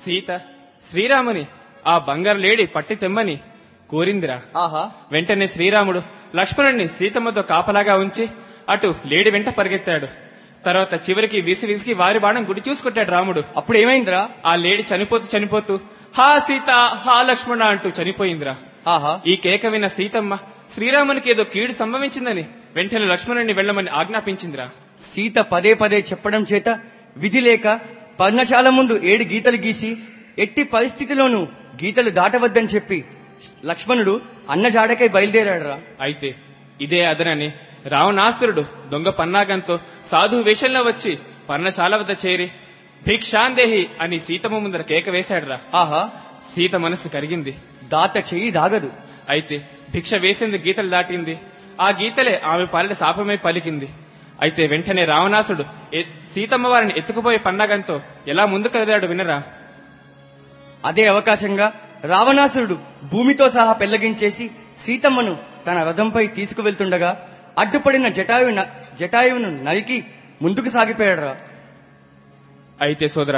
సీత శ్రీరాముని ఆ బంగారు లేడి పట్టి తెమ్మని కోరిందిరా ఆహా వెంటనే శ్రీరాముడు లక్ష్మణుణ్ణి సీతమ్మతో కాపలాగా ఉంచి అటు లేడి వెంట పరిగెత్తాడు తర్వాత చివరికి విసి విసికి వారి బాణం గుడి చూసుకొట్టాడు రాముడు అప్పుడు ఏమైందిరా ఆ లేడి చనిపోతూ చనిపోతూ హా సీత హా లక్ష్మణ అంటూ చనిపోయిందిరా ఆహా ఈ కేక విన్న సీతమ్మ శ్రీరామునికి ఏదో కీడు సంభవించిందని వెంటనే లక్ష్మణుని వెళ్ళమని ఆజ్ఞాపించిందిరా సీత పదే పదే చెప్పడం చేత విధి లేక పర్ణశాల ముందు ఏడు గీతలు గీసి ఎట్టి పరిస్థితిలోనూ గీతలు దాటవద్దని చెప్పి లక్ష్మణుడు అన్న జాడకై బయలుదేరాడురా అయితే ఇదే అదనని రావణాసురుడు దొంగ పన్నాగంతో సాధు వేషంలో వచ్చి పర్ణశాల వద్ద చేరి భిక్షాందేహి అని సీతమ్మ ముందర కేక వేశాడురా ఆహా సీత మనసు కరిగింది దాత చెయ్యి దాగదు అయితే భిక్ష వేసింది గీతలు దాటింది ఆ గీతలే ఆమె పాలిట శాపమై పలికింది అయితే వెంటనే రావణాసుడు ఎ- సీతమ్మ వారిని ఎత్తుకుపోయే పన్నాగంతో ఎలా ముందుకు కదిలాడు వినరా అదే అవకాశంగా రావణాసురుడు భూమితో సహా పెళ్లగించేసి సీతమ్మను తన రథంపై తీసుకువెళ్తుండగా అడ్డుపడిన జటాయు న- జటాయువును నరికి ముందుకు సాగిపోయాడురా అయితే సోదరా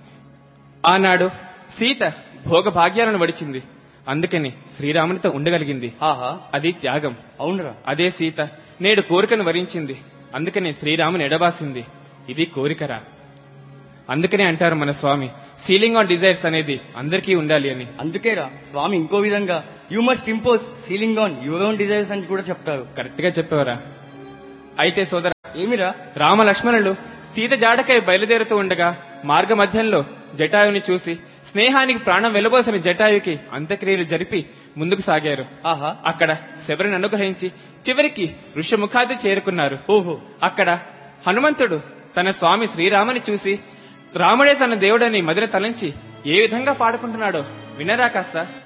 ఆనాడు సీత భోగ భాగ్యాలను వడిచింది అందుకని శ్రీరామునితో ఉండగలిగింది ఆహా అది త్యాగం అవునురా అదే సీత నేడు కోరికను వరించింది అందుకనే శ్రీరాముని ఎడబాసింది ఇది కోరికరా అందుకనే అంటారు మన స్వామి సీలింగ్ ఆన్ డిజైర్స్ అనేది అందరికీ ఉండాలి అని అందుకేరా స్వామి ఇంకో విధంగా you must impose ceiling on your own desires అని కూడా చెప్తారు కరెక్ట్ గా చెప్పేవరా అయితే సోదర ఏమిరా రామ లక్ష్మణులు సీత జాడకై బయలుదేరుతూ ఉండగా మార్గ మధ్యంలో జటాయుని చూసి స్నేహానికి ప్రాణం వెలబోసిన జటాయుకి అంత్యక్రియలు జరిపి ముందుకు సాగారు ఆహా అక్కడ శబరిని అనుగ్రహించి చివరికి ఋషముఖాది చేరుకున్నారు ఓహో అక్కడ హనుమంతుడు తన స్వామి శ్రీరాముని చూసి రాముడే తన దేవుడని మదిన తలంచి ఏ విధంగా పాడుకుంటున్నాడో వినరా కాస్త